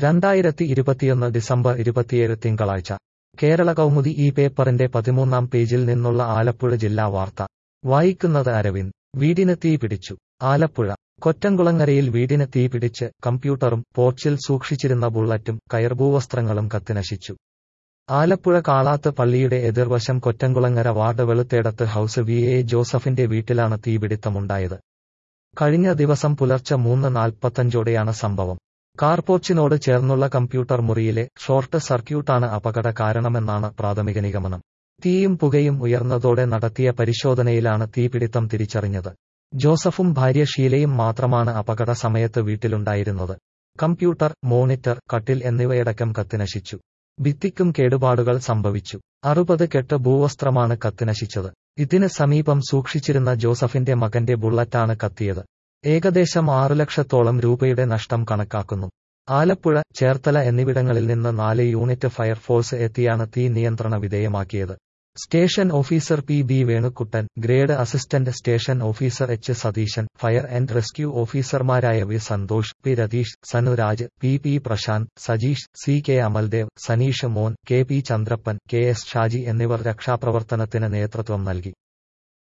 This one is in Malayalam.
രണ്ടായിരത്തി ഇരുപത്തിയൊന്ന് ഡിസംബർ ഇരുപത്തിയേഴ് തിങ്കളാഴ്ച കേരള കൗമുദി ഈ പേപ്പറിന്റെ പതിമൂന്നാം പേജിൽ നിന്നുള്ള ആലപ്പുഴ ജില്ലാ വാർത്ത വായിക്കുന്നത് അരവിന്ദ് വീടിന് തീ പിടിച്ചു ആലപ്പുഴ കൊറ്റംകുളങ്ങരയിൽ വീടിന് തീ പിടിച്ച് കമ്പ്യൂട്ടറും പോർച്ചിൽ സൂക്ഷിച്ചിരുന്ന ബുള്ളറ്റും കയർഭൂവസ്ത്രങ്ങളും കത്തിനശിച്ചു ആലപ്പുഴ കാളാത്ത് പള്ളിയുടെ എതിർവശം Kottamkulangara ward Veluthedath house V A ജോസഫിന്റെ വീട്ടിലാണ് തീപിടിത്തമുണ്ടായത് കഴിഞ്ഞ ദിവസം പുലർച്ചെ മൂന്ന് നാൽപ്പത്തഞ്ചോടെയാണ് സംഭവം കാർപോർച്ചിനോട് ചേർന്നുള്ള കമ്പ്യൂട്ടർ മുറിയിലെ ഷോർട്ട് സർക്യൂട്ടാണ് അപകട കാരണമെന്നാണ് പ്രാഥമിക നിഗമനം തീയും പുകയും ഉയർന്നതോടെ നടത്തിയ പരിശോധനയിലാണ് തീപിടിത്തം തിരിച്ചറിഞ്ഞത് ജോസഫും ഭാര്യ ഷീലയും മാത്രമാണ് അപകട സമയത്ത് വീട്ടിലുണ്ടായിരുന്നത് കമ്പ്യൂട്ടർ മോണിറ്റർ കട്ടിൽ എന്നിവയടക്കം കത്തിനശിച്ചു ഭിത്തിക്കും കേടുപാടുകൾ സംഭവിച്ചു അറുപത് കെട്ട് ഭൂവസ്ത്രമാണ് കത്തിനശിച്ചത് ഇതിന് സമീപം സൂക്ഷിച്ചിരുന്ന ജോസഫിന്റെ മകന്റെ ബുള്ളറ്റാണ് കത്തിയത് ഏകദേശം ആറു ലക്ഷത്തോളം രൂപയുടെ നഷ്ടം കണക്കാക്കുന്നു ആലപ്പുഴ ചേർത്തല എന്നിവിടങ്ങളിൽ നിന്ന് നാല് യൂണിറ്റ് ഫയർഫോഴ്സ് എത്തിയാണ് തീ നിയന്ത്രണ വിധേയമാക്കിയത് station officer P B Venukuttan grade assistant station officer H Satheesan fire and rescue ഓഫീസർമാരായ V Santhosh P Ratheesh Sanuraj P P Prasanth Sajeesh C K Amaldev Saneesh Mon K P Chandrappan K S Shaji എന്നിവർ രക്ഷാപ്രവർത്തനത്തിന് നേതൃത്വം നൽകി